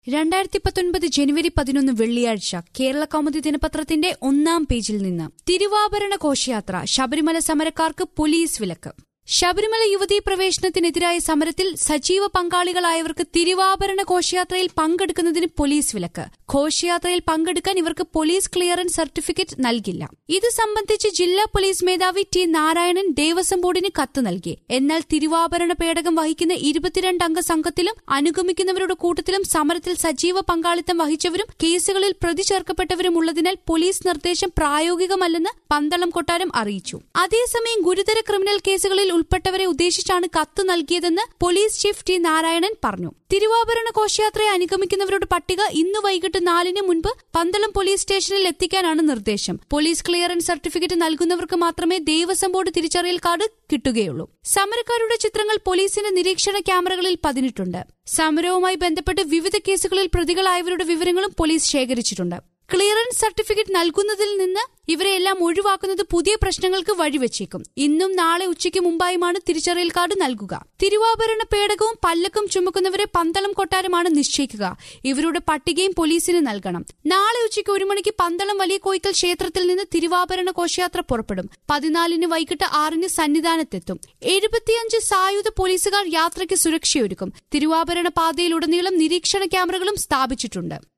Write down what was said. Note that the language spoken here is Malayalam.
രണ്ടായിരത്തി പത്തൊൻപത് ജനുവരി പതിനൊന്ന് വെള്ളിയാഴ്ച കേരള കൗമുദി ദിനപത്രത്തിന്റെ ഒന്നാം പേജിൽ നിന്ന് തിരുവാഭരണ ഘോഷയാത്ര ശബരിമല സമരക്കാർക്ക് പോലീസ് വിലക്ക് ശബരിമല യുവതീ പ്രവേശനത്തിനെതിരായ സമരത്തിൽ സജീവ പങ്കാളികളായവർക്ക് തിരുവാഭരണ ഘോഷയാത്രയിൽ പങ്കെടുക്കുന്നതിന് പോലീസ് വിലക്ക് ഘോഷയാത്രയിൽ പങ്കെടുക്കാൻ ഇവർക്ക് പോലീസ് ക്ലിയറൻസ് സർട്ടിഫിക്കറ്റ് നൽകില്ല ഇത് സംബന്ധിച്ച് ജില്ലാ പോലീസ് മേധാവി ടി നാരായണൻ ദേവസ്വം ബോർഡിന് കത്ത് നൽകി എന്നാൽ തിരുവാഭരണ പേടകം വഹിക്കുന്ന ഇരുപത്തിരണ്ട് അംഗ സംഘത്തിലും അനുഗമിക്കുന്നവരുടെ കൂട്ടത്തിലും സമരത്തിൽ സജീവ പങ്കാളിത്തം വഹിച്ചവരും കേസുകളിൽ പ്രതി ചേർക്കപ്പെട്ടവരും ഉള്ളതിനാൽ പോലീസ് നിർദ്ദേശം പ്രായോഗികമല്ലെന്ന് പന്തളം കൊട്ടാരം അറിയിച്ചു അതേസമയം ഗുരുതര ക്രിമിനൽ കേസുകളിൽ ഉൾപ്പെട്ടവരെ ഉദ്ദേശിച്ചാണ് കത്ത് നൽകിയതെന്ന് പോലീസ് ചീഫ് ടി നാരായണൻ പറഞ്ഞു തിരുവാഭരണ ഘോഷയാത്രയെ അനുഗമിക്കുന്നവരുടെ പട്ടിക ഇന്ന് വൈകിട്ട് നാലിന് മുൻപ് പന്തളം പോലീസ് സ്റ്റേഷനിൽ എത്തിക്കാനാണ് നിർദ്ദേശം പോലീസ് ക്ലിയറൻസ് സർട്ടിഫിക്കറ്റ് നൽകുന്നവർക്ക് മാത്രമേ ദേവസ്വം ബോർഡ് തിരിച്ചറിയൽ കാർഡ് കിട്ടുകയുള്ളൂ സമരക്കാരുടെ ചിത്രങ്ങൾ പോലീസിന്റെ നിരീക്ഷണ ക്യാമറകളിൽ പതിഞ്ഞിട്ടുണ്ട് സമരവുമായി ബന്ധപ്പെട്ട് വിവിധ കേസുകളിൽ പ്രതികളായവരുടെ വിവരങ്ങളും പോലീസ് ശേഖരിച്ചിട്ടുണ്ട് ക്ലിയറൻസ് സർട്ടിഫിക്കറ്റ് നൽകുന്നതിൽ നിന്ന് ഇവരെല്ലാം ഒഴിവാക്കുന്നത് പുതിയ പ്രശ്നങ്ങൾക്ക് വഴിവെച്ചേക്കും ഇന്നും നാളെ ഉച്ചയ്ക്ക് മുമ്പായുമാണ് തിരിച്ചറിയൽ കാർഡ് നൽകുക തിരുവാഭരണ പേടകവും പല്ലക്കും ചുമക്കുന്നവരെ പന്തളം കൊട്ടാരമാണ് നിശ്ചയിക്കുക ഇവരുടെ പട്ടികയും പോലീസിന് നൽകണം നാളെ ഉച്ചയ്ക്ക് ഒരു മണിക്ക് പന്തളം വലിയ കോയിക്കൽ ക്ഷേത്രത്തിൽ നിന്ന് തിരുവാഭരണ ഘോഷയാത്ര പുറപ്പെടും പതിനാലിന് വൈകിട്ട് ആറിന് സന്നിധാനത്തെത്തും എഴുപത്തിയഞ്ച് സായുധ പോലീസുകാർ യാത്രയ്ക്ക് സുരക്ഷയൊരുക്കും തിരുവാഭരണ പാതയിലുടനീളം നിരീക്ഷണ ക്യാമറകളും സ്ഥാപിച്ചിട്ടുണ്ട്